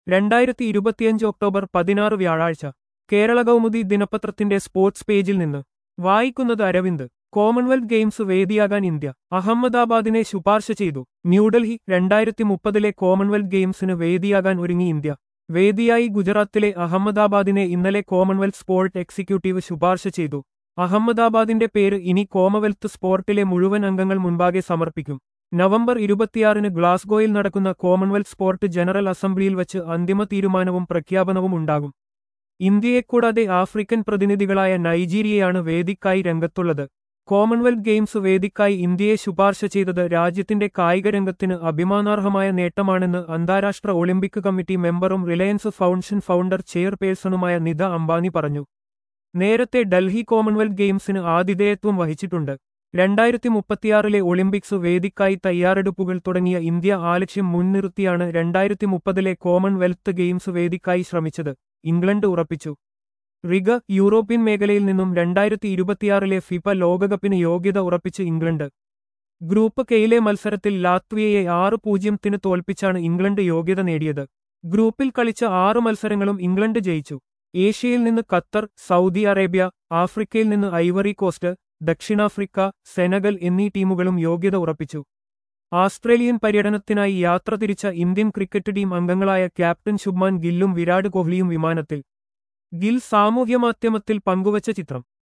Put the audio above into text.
രണ്ടായിരത്തി ഇരുപത്തിയഞ്ച് ഒക്ടോബർ പതിനാറ് വ്യാഴാഴ്ച കേരള കൗമുദി ദിനപത്രത്തിന്റെ സ്പോർട്സ് പേജിൽ നിന്ന് വായിക്കുന്നത് അരവിന്ദ് കോമൺവെൽത്ത് ഗെയിംസ് വേദിയാകാൻ ഇന്ത്യ അഹമ്മദാബാദിനെ ശുപാർശ ചെയ്തു ന്യൂഡൽഹി രണ്ടായിരത്തി മുപ്പതിലെ കോമൺവെൽത്ത് ഗെയിംസിന് വേദിയാകാൻ ഒരുങ്ങി ഇന്ത്യ വേദിയായി ഗുജറാത്തിലെ അഹമ്മദാബാദിനെ ഇന്നലെ കോമൺവെൽത്ത് സ്പോർട്ട് എക്സിക്യൂട്ടീവ് ശുപാർശ ചെയ്തു അഹമ്മദാബാദിന്റെ പേര് ഇനി കോമൺവെൽത്ത് സ്പോർട്ടിലെ മുഴുവൻ അംഗങ്ങൾ മുൻപാകെ സമർപ്പിക്കും നവംബർ ഇരുപത്തിയാറിന് ഗ്ലാസ്ഗോയിൽ നടക്കുന്ന കോമൺവെൽത്ത് സ്പോർട്ട് ജനറൽ അസംബ്ലിയിൽ വച്ച് അന്തിമ തീരുമാനവും പ്രഖ്യാപനവും ഉണ്ടാകും ഇന്ത്യയെക്കൂടാതെ ആഫ്രിക്കൻ പ്രതിനിധികളായ നൈജീരിയയാണ് വേദിക്കായി രംഗത്തുള്ളത് കോമൺവെൽത്ത് ഗെയിംസ് വേദിക്കായി ഇന്ത്യയെ ശുപാർശ ചെയ്തത് രാജ്യത്തിന്റെ കായിക രംഗത്തിന് അഭിമാനാർഹമായ നേട്ടമാണെന്ന് അന്താരാഷ്ട്ര ഒളിമ്പിക് കമ്മിറ്റി മെമ്പറും റിലയൻസ് ഫൗണ്ടേഷൻ ഫൗണ്ടർ ചെയർപേഴ്സണുമായ നിത അംബാനി പറഞ്ഞു നേരത്തെ ഡൽഹി കോമൺവെൽത്ത് ഗെയിംസിന് ആതിഥേയത്വം വഹിച്ചിട്ടുണ്ട് രണ്ടായിരത്തി മുപ്പത്തിയാറിലെ ഒളിമ്പിക്സ് വേദിക്കായി തയ്യാറെടുപ്പുകൾ തുടങ്ങിയ ഇന്ത്യ ആ ലക്ഷ്യം മുൻനിർത്തിയാണ് രണ്ടായിരത്തി മുപ്പതിലെ കോമൺവെൽത്ത് ഗെയിംസ് വേദിക്കായി ശ്രമിച്ചത് ഇംഗ്ലണ്ട് ഉറപ്പിച്ചു റിഗ യൂറോപ്യൻ മേഖലയിൽ നിന്നും രണ്ടായിരത്തി ഇരുപത്തിയാറിലെ ഫിഫ ലോകകപ്പിന് യോഗ്യത ഉറപ്പിച്ച് ഇംഗ്ലണ്ട് ഗ്രൂപ്പ് കെയിലെ മത്സരത്തിൽ ലാത്വിയയെ ആറ് പൂജ്യത്തിന് തോൽപ്പിച്ചാണ് ഇംഗ്ലണ്ട് യോഗ്യത നേടിയത് ഗ്രൂപ്പിൽ കളിച്ച ആറ് മത്സരങ്ങളും ഇംഗ്ലണ്ട് ജയിച്ചു ഏഷ്യയിൽ നിന്ന് ഖത്തർ സൗദി അറേബ്യ ആഫ്രിക്കയിൽ നിന്ന് ഐവറി കോസ്റ്റ് ദക്ഷിണാഫ്രിക്ക സെനഗൽ എന്നീ ടീമുകളും യോഗ്യത ഉറപ്പിച്ചു ആസ്ട്രേലിയൻ പര്യടനത്തിനായി യാത്ര തിരിച്ച ഇന്ത്യൻ ക്രിക്കറ്റ് ടീം അംഗങ്ങളായ ക്യാപ്റ്റൻ ശുഭ്മാൻ ഗില്ലും വിരാട് കോഹ്ലിയും വിമാനത്തിൽ ഗിൽ സാമൂഹ്യമാധ്യമത്തിൽ പങ്കുവച്ച ചിത്രം